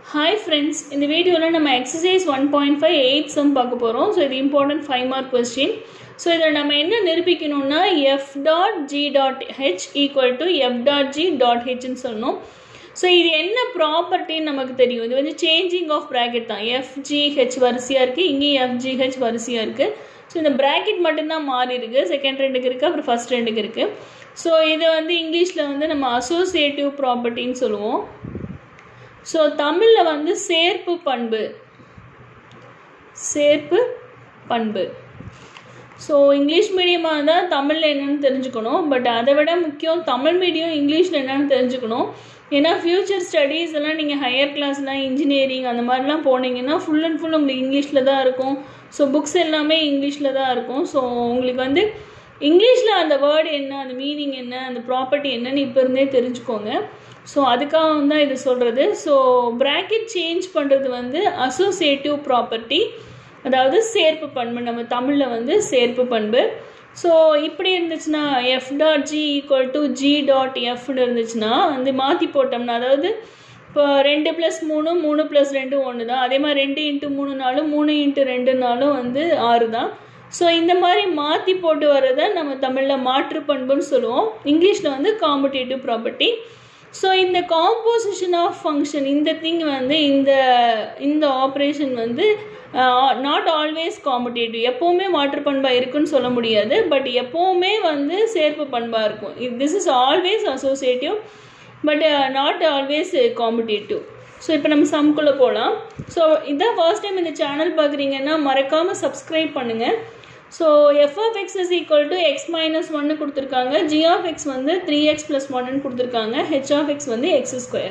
hi friends இந்த வீடியோவில் நம்ம exercise one point five eight sum பார்க்க போகிறோம் ஸோ இது important five mark question so இதில் நம்ம என்ன நிரூபிக்கணும்னா F dot G dot H equal to F dot G dot ஹெச்னு சொல்லணும் ஸோ இது என்ன ப்ராப்பர்ட்டின்னு நமக்கு தெரியும் இது வந்து சேஞ்சிங் ஆஃப் ப்ராக்கெட் தான் எஃப்ஜிஹெச் வரிசையாக இருக்குது இங்கேயும் எஃப்ஜிஹெச் வரிசையாக இருக்குது ஸோ இந்த ப்ராக்கெட் மட்டும்தான் மாறி இருக்குது செகண்ட் ரெண்டுக்கு இருக்குது அப்புறம் ஃபஸ்ட் ரெண்டுக்கு இருக்குது ஸோ இதை வந்து இங்கிலீஷில் வந்து நம்ம அசோசியேட்டிவ் ப்ராப்பர்ட்டின்னு சொல்லுவோம் ஸோ தமிழில் வந்து சேர்ப்பு பண்பு சேர்ப்பு பண்பு ஸோ இங்கிலீஷ் மீடியமாக இருந்தால் தமிழில் என்னென்னு தெரிஞ்சுக்கணும் பட் அதை விட முக்கியம் தமிழ் மீடியம் இங்கிலீஷில் என்னென்னு தெரிஞ்சுக்கணும் ஏன்னா ஃப்யூச்சர் ஸ்டடீஸ் எல்லாம் நீங்கள் ஹையர் கிளாஸ்லாம் இன்ஜினியரிங் அந்த மாதிரிலாம் போனீங்கன்னா ஃபுல் அண்ட் ஃபுல் உங்களுக்கு இங்கிலீஷில் தான் இருக்கும் ஸோ புக்ஸ் எல்லாமே இங்கிலீஷில் தான் இருக்கும் ஸோ உங்களுக்கு வந்து இங்கிலீஷில் அந்த வேர்டு என்ன அந்த மீனிங் என்ன அந்த ப்ராப்பர்ட்டி என்னன்னு இப்போ இருந்தே தெரிஞ்சுக்கோங்க ஸோ அதுக்காக தான் இது சொல்கிறது ஸோ ப்ராக்கெட் சேஞ்ச் பண்ணுறது வந்து அசோசியேட்டிவ் ப்ராப்பர்ட்டி அதாவது சேர்ப்பு பண்பு நம்ம தமிழில் வந்து சேர்ப்பு பண்பு ஸோ இப்படி இருந்துச்சுன்னா F dot G equal to G dot எஃப்னு இருந்துச்சுன்னா வந்து மாற்றி போட்டோம்னா அதாவது இப்போ ரெண்டு ப்ளஸ் மூணு மூணு ப்ளஸ் ரெண்டு ஒன்று தான் அதே மாதிரி ரெண்டு இன்ட்டு மூணு நாளும் மூணு இன்ட்டு ரெண்டு நாளும் வந்து ஆறு தான் ஸோ இந்த மாதிரி மாற்றி போட்டு வர்றதை நம்ம தமிழில் மாற்று பண்புன்னு சொல்லுவோம் இங்கிலீஷில் வந்து காம்படேட்டிவ் ப்ராப்பர்ட்டி ஸோ இந்த காம்போசிஷன் ஆஃப் ஃபங்க்ஷன் இந்த திங் வந்து இந்த இந்த ஆப்ரேஷன் வந்து நாட் ஆல்வேஸ் காம்படேட்டிவ் எப்போவுமே மாற்று பண்பாக இருக்குன்னு சொல்ல முடியாது பட் எப்போவுமே வந்து சேர்ப்பு பண்பாக இருக்கும் this is always associative but not always commutative so இப்போ நம்ம சம்குள்ளே போகலாம் ஸோ இதான் ஃபர்ஸ்ட் டைம் இந்த சேனல் பார்க்குறீங்கன்னா மறக்காமல் சப்ஸ்கிரைப் பண்ணுங்கள் so F of X is equal to X minus ஒன்னு கொடுத்துருக்காங்க ஜி ஆஃப் எக்ஸ் வந்து த்ரீ எக்ஸ் ப்ளஸ் ஒன்னு கொடுத்துருக்காங்க ஹெச் ஆஃப் எக்ஸ் வந்து எக்ஸ் ஸ்கொயர்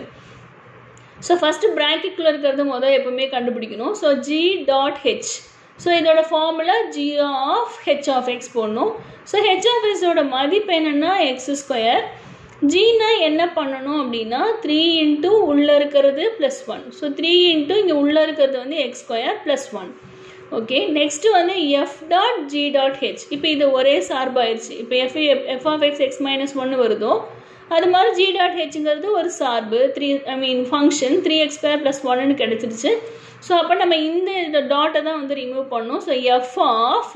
ஸோ ஃபஸ்ட்டு ப்ராக்கெட்டில் இருக்கிறது முதல் எப்பவுமே கண்டுபிடிக்கணும் so G dot H so இதோட formula G of H of X போடணும் ஸோ ஹெச் ஆஃப் எக்ஸோட மதிப்பு என்னென்னா எக்ஸ் ஸ்கொயர் ஜினா என்ன பண்ணணும் அப்படின்னா த்ரீ இன்ட்டு உள்ளே இருக்கிறது plus one so three into இங்கே உள்ளே இருக்கிறது வந்து X square plus one okay next வந்து F dot G dot H இப்போ இது ஒரே சார்பாயிருச்சு இப்போ F F of X X minus ஒன்று வருதோ அது மாதிரி ஜி டாட் ஹெச்ங்கிறது ஒரு சார்பு three I mean function three X square plus ஒன்னு கிடச்சிருச்சு ஸோ அப்போ நம்ம இந்த டாட்டை தான் வந்து ரிமூவ் பண்ணோம் so F of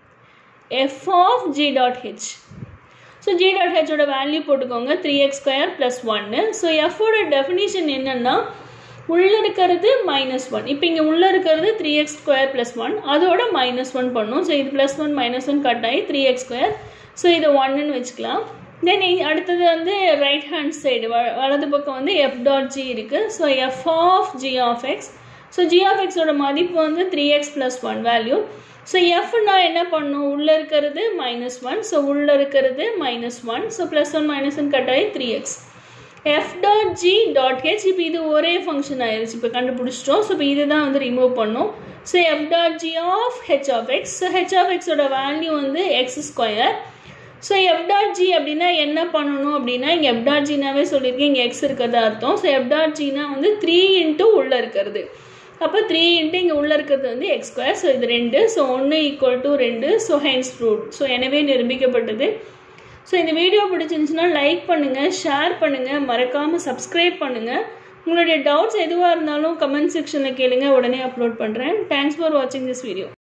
F of G dot H so G dot ஹெச்சோட வேல்யூ போட்டுக்கோங்க த்ரீ எக்ஸ் ஸ்கொயர் ப்ளஸ் ஒன்று ஸோ எஃபோட டெஃபினிஷன் என்னென்னா உள்ளே இருக்கிறது மைனஸ் ஒன் இப்போ இங்கே உள்ளே இருக்கிறது three X square plus one அதோட மைனஸ் ஒன் பண்ணும் ஸோ இது plus one minus one cut ஆகி த்ரீ எக்ஸ் ஸ்கொயர் ஸோ இதை ஒன்னுன்னு வச்சுக்கலாம் தென் அடுத்தது வந்து ரைட் ஹேண்ட் சைடு வலது பக்கம் வந்து எஃப் டாட் ஜி இருக்குது so F of G of X so G of எக்ஸோட மதிப்பு வந்து three X plus one value so எஃப்னா என்ன பண்ணும் உள்ளே இருக்கிறது மைனஸ் ஒன் ஸோ உள்ளே இருக்கிறது minus one so plus one minus one cut ஆகி three X F dot G dot H இப்போ இது ஒரே ஃபங்க்ஷன் ஆயிடுச்சு இப்போ கண்டுபிடிச்சிட்டோம் ஸோ இப்போ இது தான் வந்து ரிமூவ் பண்ணும் so F dot G of H of X so H of எக்ஸோட வேல்யூ வந்து X square so F dot G அப்படின்னா என்ன பண்ணணும் அப்படின்னா இங்கே எஃப் டாட் ஜினாவே சொல்லியிருக்கேன் இங்கே எக்ஸ் இருக்கிறதா அர்த்தம் ஸோ எஃப் டாட் ஜினா வந்து த்ரீ இன்ட்டு உள்ளே இருக்கிறது அப்போ த்ரீ இன்ட்டு இங்கே உள்ளே இருக்கிறது வந்து எக்ஸ் ஸ்கொயர் ஸோ இது ரெண்டு ஸோ ஒன்று ஈக்குவல் டு ரெண்டு ஸோ ஹென்ஸ் ப்ரூட் ஸோ எனவே நிரூபிக்கப்பட்டது ஸோ இந்த வீடியோ பிடிச்சிருந்துச்சுன்னா லைக் பண்ணுங்கள் ஷேர் பண்ணுங்கள் மறக்காமல் சப்ஸ்கிரைப் பண்ணுங்கள் உங்களுடைய டவுட்ஸ் எதுவாக இருந்தாலும் கமெண்ட் செக்ஷனில் கேளுங்க உடனே அப்லோட் பண்ணுறேன் தேங்க்ஸ் ஃபார் வாட்சிங் திஸ் வீடியோ